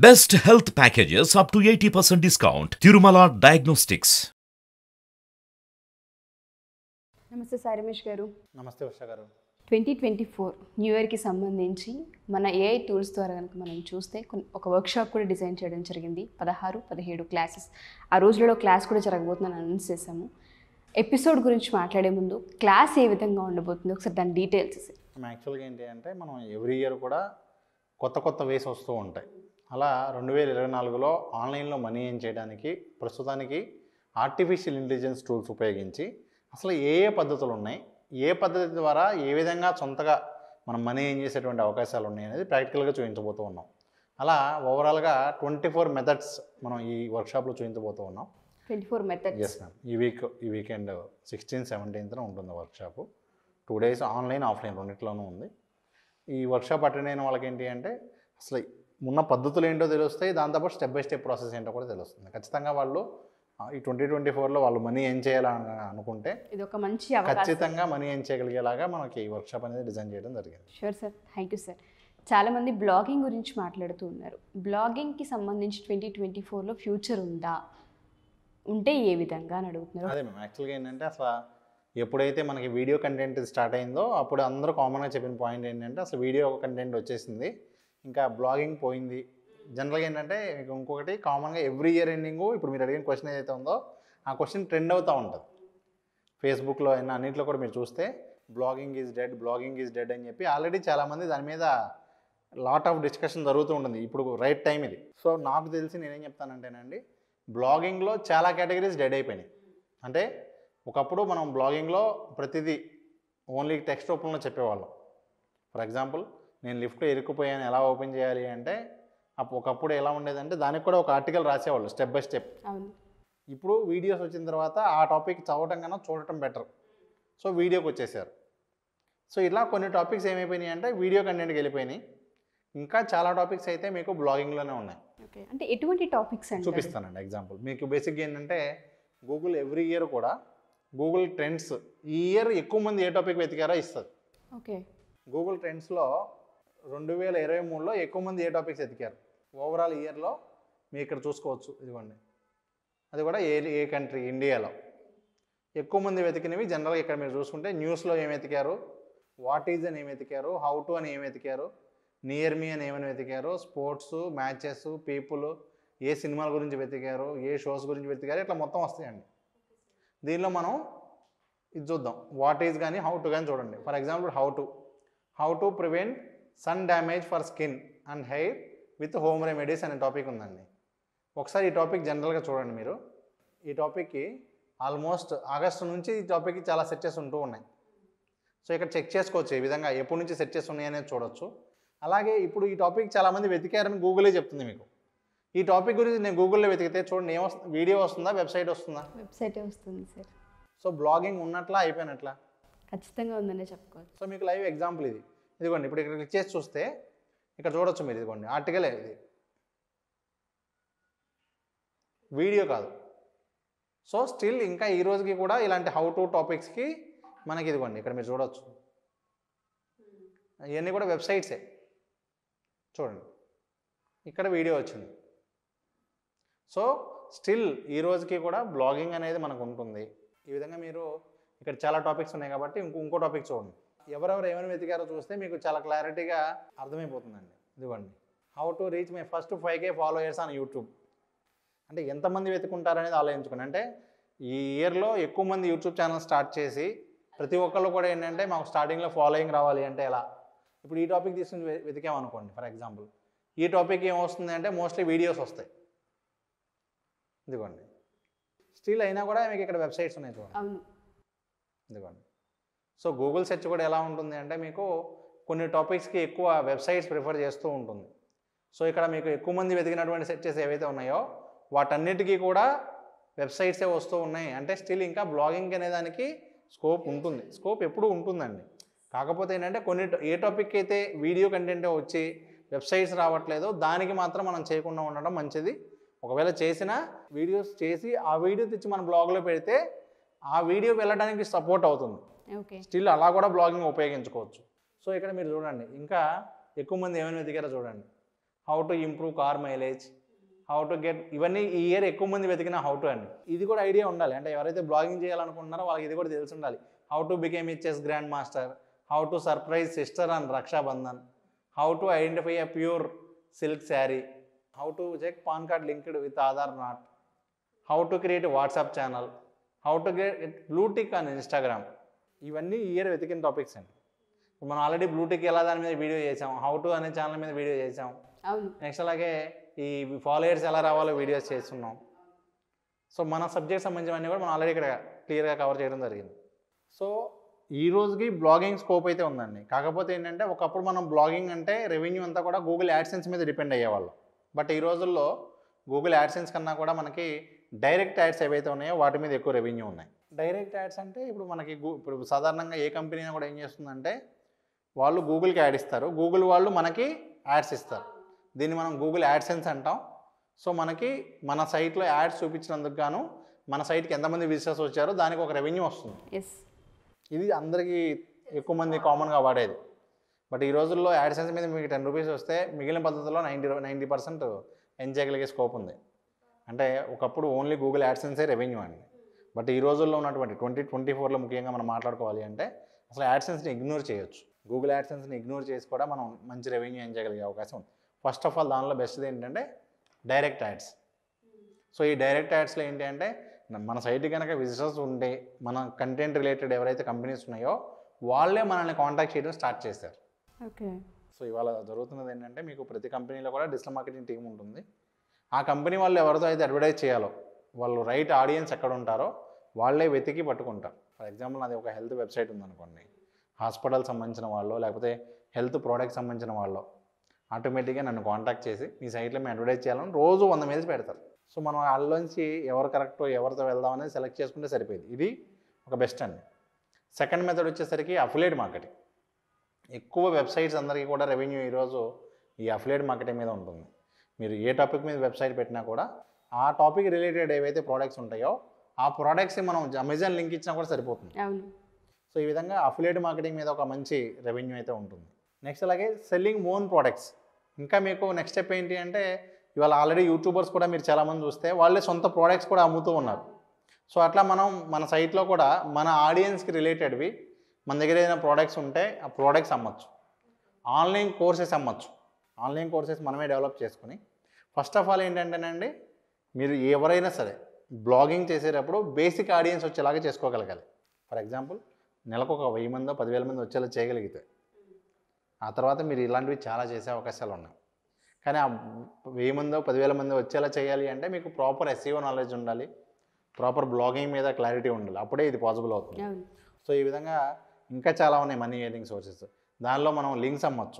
Best health packages up to 80% discount. Tirumala Diagnostics. నమస్తే సాయి రమేష్ గారు నమస్తే ఉష గారు ట్వంటీ ట్వంటీ ఫోర్ న్యూ ఇయర్కి సంబంధించి మన ఏఐ టూల్స్ ద్వారా కనుక మనం చూస్తే కొన్ని ఒక వర్క్షాప్ కూడా డిజైన్ చేయడం జరిగింది పదహారు పదిహేడు క్లాసెస్ ఆ రోజులలో క్లాస్ కూడా జరగబోతుందని అనౌన్స్ చేశాము ఎపిసోడ్ గురించి మాట్లాడే ముందు క్లాస్ ఏ విధంగా ఉండబోతుందో ఒకసారి దాని డీటెయిల్స్ మనం యాక్చువల్గా ఏంటి అంటే మనం ఎవ్రీ ఇయర్ కూడా కొత్త కొత్త వేస్ వస్తూ ఉంటాయి అలా రెండు వేల ఇరవై నాలుగులో ఆన్లైన్లో మనీ ఏం చేయడానికి ప్రస్తుతానికి ఆర్టిఫిషియల్ ఇంటెలిజెన్స్ టూల్స్ ఉపయోగించి అసలు ఏ ఏ పద్ధతులు ఉన్నాయి ఏ పద్ధతి ద్వారా ఏ విధంగా సొంతగా మనం మనీ ఏం చేసేటువంటి అవకాశాలు ఉన్నాయి అనేది ప్రాక్టికల్గా చూపించబోతూ ఉన్నాం అలా ఓవరాల్గా ట్వంటీ ఫోర్ మెథడ్స్ మనం ఈ వర్క్షాప్లో చూపించబోతూ ఉన్నాం twenty four methods yes ma'am ఈ వీక్ ఈ వీకెండ్ సిక్స్టీన్ సెవెంటీన్త్న ఉంటుంది workshop two days online offline రెండిట్లోనూ ఉంది ఈ వర్క్షాప్ అటెండ్ అయిన వాళ్ళకి ఏంటి అంటే అసలు ఉన్న పద్ధతులు ఏంటో తెలుస్తాయి దాంతోపాటు స్టెప్ బై స్టెప్ ప్రాసెస్ ఏంటో కూడా తెలుస్తుంది ఖచ్చితంగా వాళ్ళు ఆ, ఈ ట్వంటీ ట్వంటీ ఫోర్లో వాళ్ళు మనీ ఏం చేయాలని అనుకుంటే ఇది ఒక మంచి అవకాశం ఖచ్చితంగా మనీ ఏం చేయగలిగేలాగా మనకి ఈ వర్క్షాప్ అనేది డిజైన్ చేయడం జరిగింది sure sir thank you sir చాలామంది బ్లాగింగ్ గురించి మాట్లాడుతూ ఉన్నారు బ్లాగింగ్కి సంబంధించి ట్వంటీ ట్వంటీ ఫోర్లో ఫ్యూచర్ ఉందా ఉంటే ఏ విధంగా అని అడుగుతున్నారు అదే మ్యామ్ యాక్చువల్గా ఏంటంటే అసలు ఎప్పుడైతే మనకి వీడియో కంటెంట్ స్టార్ట్ అయిందో అప్పుడు అందరూ కామన్గా చెప్పిన పాయింట్ ఏంటంటే అసలు వీడియో కంటెంట్ వచ్చేసింది ఇంకా బ్లాగింగ్ పోయింది జనరల్గా ఏంటంటే మీకు ఇంకొకటి కామన్గా ఎవ్రీ ఇయర్ ఎండింగ్ ఇప్పుడు మీరు అడిగిన క్వశ్చన్ ఏదైతే ఉందో ఆ క్వశ్చన్ ట్రెండ్ అవుతూ ఉంటుంది ఫేస్బుక్లో అయినా అన్నింటిలో కూడా మీరు చూస్తే blogging is dead blogging is dead అని చెప్పి ఆల్రెడీ చాలామంది దాని మీద లాట్ ఆఫ్ డిస్కషన్ జరుగుతూ ఉంటుంది ఇప్పుడు రైట్ టైం ఇది సో నాకు తెలిసి నేనేం చెప్తానంటేనండి బ్లాగింగ్లో చాలా కేటగిరీస్ డెడ్ అయిపోయినాయి అంటే ఒకప్పుడు మనం బ్లాగింగ్లో ప్రతిదీ ఓన్లీ టెక్స్ట్ రూపంలో చెప్పేవాళ్ళం ఫర్ ఎగ్జాంపుల్ నేను లిఫ్ట్లో ఇరుక్కుపోయాను ఎలా ఓపెన్ చేయాలి అంటే అప్పు- ఒకప్పుడు ఎలా ఉండేదంటే దానికి కూడా ఒక ఆర్టికల్ రాసేవాళ్ళు స్టెప్ బై స్టెప్ అవును ఇప్పుడు వీడియోస్ వచ్చిన తర్వాత ఆ టాపిక్ చదవటం కన్నా చూడటం బెటర్ సో వీడియోకి వచ్చేసారు సో ఇలా కొన్ని టాపిక్స్ ఏమైపోయినాయి అంటే వీడియో కంటెంట్కి వెళ్ళిపోయినాయి ఇంకా చాలా టాపిక్స్ అయితే మీకు బ్లాగింగ్లోనే ఉన్నాయి ఓకే అంటే ఎటువంటి టాపిక్స్ అండి చూపిస్తానండి ఎగ్జాంపుల్ మీకు బేసిక్గా ఏంటంటే గూగుల్ ఎవ్రీ ఇయర్ కూడా గూగుల్ ట్రెండ్స్ ఈ ఇయర్ ఎక్కువ మంది ఏ టాపిక్ వెతికారో ఇస్తుంది ఓకే గూగుల్ ట్రెండ్స్లో రెండు వేల ఇరవై మూడులో ఎక్కువ మంది ఏ టాపిక్స్ వెతికారు ఓవరాల్ ఇయర్లో మీరు ఇక్కడ చూసుకోవచ్చు ఇదిగోండి అది కూడా ఏ ఏ కంట్రీ ఇండియాలో ఎక్కువ మంది వెతికినవి జనరల్గా ఇక్కడ మీరు చూసుకుంటే న్యూస్లో ఏం వెతికారు వాట్ ఈజ్ అని ఏం వెతికారు హౌ టు అని ఏం వెతికారు నియర్ మీ అని ఏమని వెతికారు స్పోర్ట్స్ మ్యాచెస్ పీపుల్ ఏ సినిమాల గురించి వెతికారు ఏ షోస్ గురించి వెతికారు ఇట్లా మొత్తం వస్తాయండి దీనిలో మనం ఇది చూద్దాం వాట్ ఈజ్ కానీ హౌ టు కానీ చూడండి for example how to how to prevent sun damage for skin and hair with home remedies అనే టాపిక్ ఉందండి ఒకసారి ఈ టాపిక్ జనరల్గా చూడండి మీరు ఈ టాపిక్కి ఆల్మోస్ట్ ఆగస్టు నుంచి ఈ టాపిక్కి చాలా సెర్చెస్ ఉంటూ ఉన్నాయి సో ఇక్కడ చెక్ చేసుకోవచ్చు ఈ విధంగా ఎప్పటి నుంచి సెర్చెస్ ఉన్నాయి అనేది చూడొచ్చు అలాగే ఇప్పుడు ఈ టాపిక్ చాలామంది వెతికారని గూగులే చెప్తుంది మీకు ఈ టాపిక్ గురించి నేను గూగుల్లో వెతికితే చూడండి ఏమొస్తుంది వీడియో వస్తుందా వెబ్సైట్ వస్తుందా వెబ్సైటే వస్తుంది సార్ సో బ్లాగింగ్ ఉన్నట్లా అయిపోయినట్లా ఖచ్చితంగా ఉందనే చెప్పుకోవచ్చు సో మీకు లైవ్ ఎగ్జాంపుల్ ఇది ఇదిగోండి ఇప్పుడు ఇక్కడ క్లిక్ చేసి చూస్తే ఇక్కడ చూడొచ్చు మీరు ఇదిగోండి ఆర్టికలే ఇది వీడియో కాదు సో స్టిల్ ఇంకా ఈ రోజుకి కూడా ఇలాంటి హౌ టు టాపిక్స్కి మనకి ఇదిగోండి ఇక్కడ మీరు చూడొచ్చు ఇవన్నీ కూడా వెబ్సైట్సే చూడండి ఇక్కడ వీడియో వచ్చింది సో స్టిల్ ఈ రోజుకి కూడా బ్లాగింగ్ అనేది మనకు ఉంటుంది ఈ విధంగా మీరు ఇక్కడ చాలా టాపిక్స్ ఉన్నాయి కాబట్టి ఇంకో ఇంకో టాపిక్ చూడండి ఎవరెవరు ఏమైనా వెతికారో చూస్తే మీకు చాలా క్లారిటీగా అర్థమైపోతుందండి ఇదిగోండి how to reach my first five K followers on YouTube అంటే ఎంతమంది వెతుకుంటారనేది ఆలోచించుకోండి అంటే ఈ ఇయర్లో ఎక్కువ మంది యూట్యూబ్ ఛానల్ స్టార్ట్ చేసి ప్రతి ఒక్కళ్ళు కూడా ఏంటంటే మాకు స్టార్టింగ్లో ఫాలోయింగ్ రావాలి అంటే ఎలా ఇప్పుడు ఈ టాపిక్ తీసుకుని వె- వెతికామనుకోండి ఫర్ ఎగ్జాంపుల్ ఈ టాపిక్ ఏమొస్తుంది అంటే మోస్ట్లీ వీడియోస్ వస్తాయి ఇదిగోండి స్టిల్ అయినా కూడా మీకు ఇక్కడ వెబ్సైట్స్ ఉన్నాయి చూడండి అవును ఇదిగోండి సో గూగుల్ సెర్చ్ కూడా ఎలా ఉంటుంది అంటే మీకు కొన్ని టాపిక్స్కి ఎక్కువ వెబ్సైట్స్ ప్రిఫర్ చేస్తూ ఉంటుంది సో ఇక్కడ మీకు ఎక్కువ మంది వెతికినటువంటి సెర్చెస్ ఏవైతే ఉన్నాయో వాటన్నిటికీ కూడా వెబ్సైట్సే వస్తూ ఉన్నాయి అంటే స్టిల్ ఇంకా బ్లాగింగ్ అనే దానికి స్కోప్ ఉంటుంది స్కోప్ ఎప్పుడూ ఉంటుందండి కాకపోతే ఏంటంటే కొన్ని ట- ఏ టాపిక్ అయితే వీడియో కంటెంట్ వచ్చి వెబ్సైట్స్ రావట్లేదో దానికి మాత్రం మనం చేయకుండా ఉండడం మంచిది ఒకవేళ చేసిన వీడియోస్ చేసి ఆ వీడియో తెచ్చి మన బ్లాగ్లో పెడితే ఆ వీడియో వెళ్ళడానికి సపోర్ట్ అవుతుంది ఓకే స్టిల్ అలా కూడా బ్లాగింగ్ ఉపయోగించుకోవచ్చు సో ఇక్కడ మీరు చూడండి ఇంకా ఎక్కువ మంది ఏమైనా వెతికారో చూడండి how to improve car mileage how to get ఇవన్నీ ఈ ఇయర్ ఎక్కువ మంది వెతికిన హౌ టు అండి ఇది కూడా ఐడియా ఉండాలి అంటే ఎవరైతే బ్లాగింగ్ చేయాలనుకుంటున్నారో వాళ్ళకి ఇది కూడా తెలిసి ఉండాలి హౌ టు బికేమ్ ఈ chess grandmaster how to surprise sister and Raksha Bandhan how to identify a pure silk sari how to check PAN card linked with Aadhaar not how to create WhatsApp channel how to get blue tick on Instagram ఇవన్నీ ఈ year వెతికిన topics అండి మనం already blue tick ఎలా దాని మీద video చేసాం how to అనే ఛానల్ మీద వీడియో చేసాం అవును నెక్స్ట్ అలాగే ఈ ఫాలోయర్స్ ఎలా రావాలో వీడియోస్ చేస్తున్నాం సో మన సబ్జెక్ట్ సంబంధించినవన్నీ కూడా మనం ఆల్రెడీ ఇక్కడ క్లియర్గా కవర్ చేయడం జరిగింది సో ఈ రోజుకి బ్లాగింగ్ స్కోప్ అయితే ఉందండి కాకపోతే ఏంటంటే ఒకప్పుడు మనం బ్లాగింగ్ అంటే రెవెన్యూ అంతా కూడా గూగుల్ యాడ్సెన్స్ మీద డిపెండ్ అయ్యేవాళ్ళం బట్ ఈ రోజుల్లో గూగుల్ యాడ్సెన్స్ కన్నా కూడా మనకి డైరెక్ట్ యాడ్స్ ఏవైతే ఉన్నాయో వాటి మీద ఎక్కువ రెవెన్యూ ఉన్నాయి డైరెక్ట్ యాడ్స్ అంటే ఇప్పుడు మనకి గూ- ఇప్పుడు సాధారణంగా ఏ కంపెనీ అయినా కూడా ఏం చేస్తుందంటే వాళ్ళు గూగుల్కి యాడ్ ఇస్తారు గూగుల్ వాళ్ళు మనకి యాడ్స్ ఇస్తారు దీన్ని మనం గూగుల్ యాడ్సెన్స్ అంటాం సో మనకి మన సైట్లో యాడ్స్ చూపించినందుకు గాను మన సైట్కి ఎంతమంది విజిటర్స్ వచ్చారో దానికి ఒక రెవెన్యూ వస్తుంది ఎస్ ఇది అందరికీ ఎక్కువ మంది కామన్గా వాడేది బట్ ఈ రోజుల్లో యాడ్సెన్స్ మీద మీకు టెన్ రూపీస్ వస్తే మిగిలిన పద్ధతిలో నైంటీ నైంటీ పర్సెంట్ ఎన్ చేయగలిగే స్కోప్ ఉంది అంటే ఒకప్పుడు ఓన్లీ గూగుల్ యాడ్సెన్సే రెవెన్యూ అండి బట్ ఈ రోజుల్లో ఉన్నటువంటి ట్వంటీ ట్వంటీ ఫోర్లో ముఖ్యంగా మనం మాట్లాడుకోవాలి అంటే అసలు యాడ్సెన్స్ని ఇగ్నోర్ చేయొచ్చు గూగుల్ యాడ్సెన్స్ని ఇగ్నోర్ చేసి కూడా మనం మంచి రెవెన్యూ ఏం చేయగలిగే అవకాశం ఉంది ఫస్ట్ ఆఫ్ ఆల్ దానిలో బెస్ట్ది ఏంటంటే డైరెక్ట్ యాడ్స్ సో ఈ డైరెక్ట్ యాడ్స్లో ఏంటి అంటే మన సైట్ కనుక విజిటర్స్ ఉంటే మన కంటెంట్ రిలేటెడ్ ఎవరైతే కంపెనీస్ ఉన్నాయో వాళ్ళే మనల్ని కాంటాక్ట్ చేయడం స్టార్ట్ చేశారు ఓకే సో ఇవాళ జరుగుతున్నది ఏంటంటే మీకు ప్రతి కంపెనీలో కూడా డిజిటల్ మార్కెటింగ్ టీం ఉంటుంది ఆ కంపెనీ వాళ్ళు ఎవరితో అయితే అడ్వర్టైజ్ చేయాలో వాళ్ళు రైట్ ఆడియన్స్ ఎక్కడ ఉంటారో వాళ్ళే వెతికి పట్టుకుంటారు ఫర్ ఎగ్జాంపుల్ నాది ఒక హెల్త్ వెబ్సైట్ ఉందనుకోండి హాస్పిటల్ సంబంధించిన వాళ్ళు లేకపోతే హెల్త్ ప్రోడక్ట్ సంబంధించిన వాళ్ళు ఆటోమేటిక్గా నన్ను కాంటాక్ట్ చేసి మీ సైట్లో మేము అడ్వర్టైజ్ చేయాలని రోజు వంద మెయిల్స్ పెడతారు సో మనం వాళ్ళలోంచి ఎవరు కరెక్ట్ ఎవరితో వెళ్దాం అనేది సెలెక్ట్ చేసుకుంటే సరిపోయింది ఇది ఒక బెస్ట్ అండి సెకండ్ మెథడ్ వచ్చేసరికి అఫిలేట్ మార్కెటింగ్ ఎక్కువ వెబ్సైట్స్ అందరికీ కూడా రెవెన్యూ ఈరోజు ఈ అఫిలేట్ మార్కెటింగ్ మీద ఉంటుంది మీరు ఏ టాపిక్ మీద వెబ్సైట్ పెట్టినా కూడా ఆ టాపిక్ రిలేటెడ్ ఏవైతే ప్రోడక్ట్స్ ఉంటాయో ఆ ప్రోడక్ట్స్ మనం అమెజాన్ లింక్ ఇచ్చినా కూడా సరిపోతుంది అవును సో ఈ విధంగా అఫిలేట్ మార్కెటింగ్ మీద ఒక మంచి రెవెన్యూ అయితే ఉంటుంది నెక్స్ట్ అలాగే సెల్లింగ్ ఓన్ ప్రోడక్ట్స్ ఇంకా మీకు నెక్స్ట్ స్టెప్ ఏంటి అంటే ఇవాళ ఆల్రెడీ యూట్యూబర్స్ కూడా మీరు చాలామంది చూస్తే వాళ్ళే సొంత ప్రోడక్ట్స్ కూడా అమ్ముతూ ఉన్నారు సో అట్లా మనం మన సైట్లో కూడా మన ఆడియన్స్కి రిలేటెడ్వి మన దగ్గర ఏదైనా ప్రోడక్ట్స్ ఉంటే ఆ ప్రోడక్ట్స్ అమ్మచ్చు ఆన్లైన్ కోర్సెస్ అమ్మచ్చు ఆన్లైన్ కోర్సెస్ మనమే డెవలప్ చేసుకుని ఫస్ట్ ఆఫ్ ఆల్ ఏంటంటేనండి మీరు ఎవరైనా సరే బ్లాగింగ్ చేసేటప్పుడు బేసిక్ ఆడియన్స్ వచ్చేలాగా చేసుకోగలగాలి ఫర్ ఎగ్జాంపుల్ నెలకు ఒక వెయ్యి మందో పదివేల మంది వచ్చేలా చేయగలిగితే ఆ తర్వాత మీరు ఇలాంటివి చాలా చేసే అవకాశాలు ఉన్నాయి కానీ ఆ వెయ్యి మందో పదివేల మంది వచ్చేలా చేయాలి అంటే మీకు ప్రాపర్ ఎస్ఈఓ నాలెడ్జ్ ఉండాలి ప్రాపర్ బ్లాగింగ్ మీద క్లారిటీ ఉండాలి అప్పుడే ఇది పాసిబుల్ అవుతుంది అవును సో ఈ విధంగా ఇంకా చాలా ఉన్నాయి మనీ ఎర్నింగ్ సోర్సెస్ దానిలో మనం లింక్స్ అమ్మచ్చు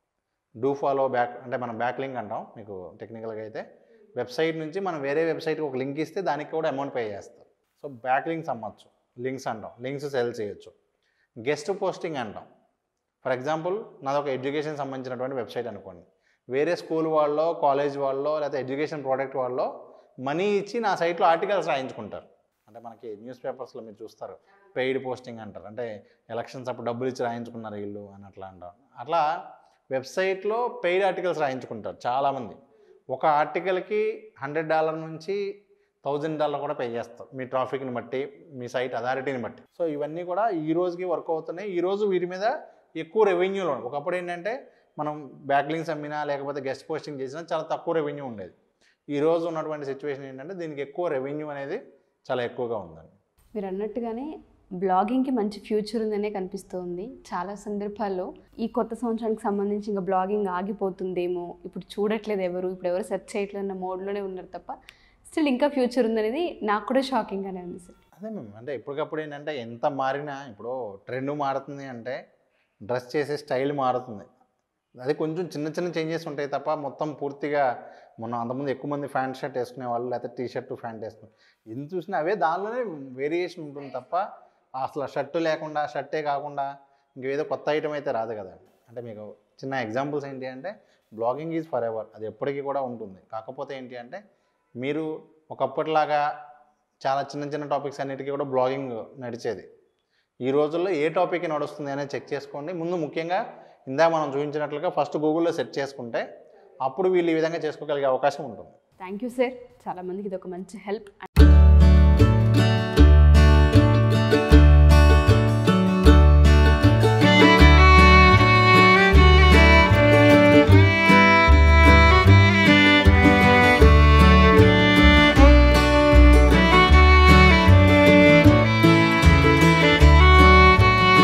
డూ ఫాలో బ్యాక్ అంటే మనం బ్యాక్ లింక్ అంటాం మీకు టెక్నికల్గా అయితే వెబ్సైట్ నుంచి మనం వేరే వెబ్సైట్కి ఒక లింక్ ఇస్తే దానికి కూడా అమౌంట్ పే చేస్తారు సో బ్యాక్ లింక్స్ అమ్మచ్చు లింక్స్ అంటాం లింక్స్ సెల్ చేయొచ్చు గెస్ట్ పోస్టింగ్ అంటాం ఫర్ ఎగ్జాంపుల్ నాది ఒక ఎడ్యుకేషన్ సంబంధించినటువంటి వెబ్సైట్ అనుకోండి వేరే స్కూల్ వాళ్ళో కాలేజ్ వాళ్ళో లేకపోతే ఎడ్యుకేషన్ ప్రోడక్ట్ వాళ్ళో మనీ ఇచ్చి నా సైట్లో ఆర్టికల్స్ రాయించుకుంటారు అంటే మనకి న్యూస్ పేపర్స్లో మీరు చూస్తారు పెయిడ్ పోస్టింగ్ అంటారు అంటే ఎలక్షన్స్ అప్పుడు డబ్బులు ఇచ్చి రాయించుకున్నారు వీళ్ళు అని అట్లా అంటారు అట్లా వెబ్సైట్లో పెయిడ్ ఆర్టికల్స్ రాయించుకుంటారు చాలామంది ఒక ఆర్టికల్కి హండ్రెడ్ డాలర్ నుంచి థౌజండ్ డాలర్ కూడా పే చేస్తారు మీ ట్రాఫిక్ని బట్టి మీ సైట్ అథారిటీని బట్టి సో ఇవన్నీ కూడా ఈ రోజుకి వర్క్ అవుతున్నాయి ఈ రోజు వీటి మీద ఎక్కువ రెవెన్యూలో ఉంది. ఒకప్పుడు ఏంటంటే మనం బ్యాక్లింగ్స్ అమ్మినా లేకపోతే గెస్ట్ పోస్టింగ్ చేసినా చాలా తక్కువ రెవెన్యూ ఉండేది ఈ రోజు ఉన్నటువంటి సిచ్యువేషన్ ఏంటంటే దీనికి ఎక్కువ రెవెన్యూ అనేది చాలా ఎక్కువగా ఉందండి మీరు అన్నట్టుగానే బ్లాగింగ్కి మంచి ఫ్యూచర్ ఉందనే కనిపిస్తుంది చాలా సందర్భాల్లో ఈ కొత్త సంవత్సరానికి సంబంధించి ఇంకా బ్లాగింగ్ ఆగిపోతుందేమో ఇప్పుడు చూడట్లేదు ఎవరు ఇప్పుడు ఎవరు సెర్చ్ చేయట్లేదు అన్న మోడ్లోనే ఉన్నారు తప్ప స్టిల్ ఇంకా ఫ్యూచర్ ఉందనేది నాకు కూడా షాకింగ్గానే ఉంది సార్ అదే మేము అంటే ఎప్పటికప్పుడు ఏంటంటే ఎంత మారినా ఇప్పుడు ట్రెండ్ మారుతుంది అంటే డ్రెస్ చేసే స్టైల్ మారుతుంది అది కొంచెం చిన్న చిన్న చేంజెస్ ఉంటాయి తప్ప మొత్తం పూర్తిగా మొన్న అంతమంది ఎక్కువ మంది ప్యాంట్ షర్ట్ వేసుకునే వాళ్ళు లేకపోతే టీ షర్ట్ ప్యాంట్ వేసుకునే ఎంత చూసినా అవే దానిలోనే వేరియేషన్ ఉంటుంది తప్ప అసలు షర్టు లేకుండా షర్టే కాకుండా ఇంకేదో కొత్త ఐటమ్ అయితే రాదు కదా అంటే మీకు చిన్న ఎగ్జాంపుల్స్ ఏంటి అంటే బ్లాగింగ్ ఈజ్ ఫర్ ఎవర్ అది ఎప్పటికీ కూడా ఉంటుంది కాకపోతే ఏంటి అంటే మీరు ఒకప్పటిలాగా చాలా చిన్న చిన్న టాపిక్స్ అన్నిటికీ కూడా బ్లాగింగ్ నడిచేది ఈ రోజుల్లో ఏ టాపిక్ నడుస్తుంది అనేది చెక్ చేసుకోండి ముందు ముఖ్యంగా ఇందా మనం చూపించినట్లుగా ఫస్ట్ గూగుల్లో సెర్చ్ చేసుకుంటే అప్పుడు వీళ్ళు ఈ విధంగా చేసుకోగలిగే అవకాశం ఉంటుంది థ్యాంక్ యూ సార్ చాలామందికి ఇది ఒక మంచి హెల్ప్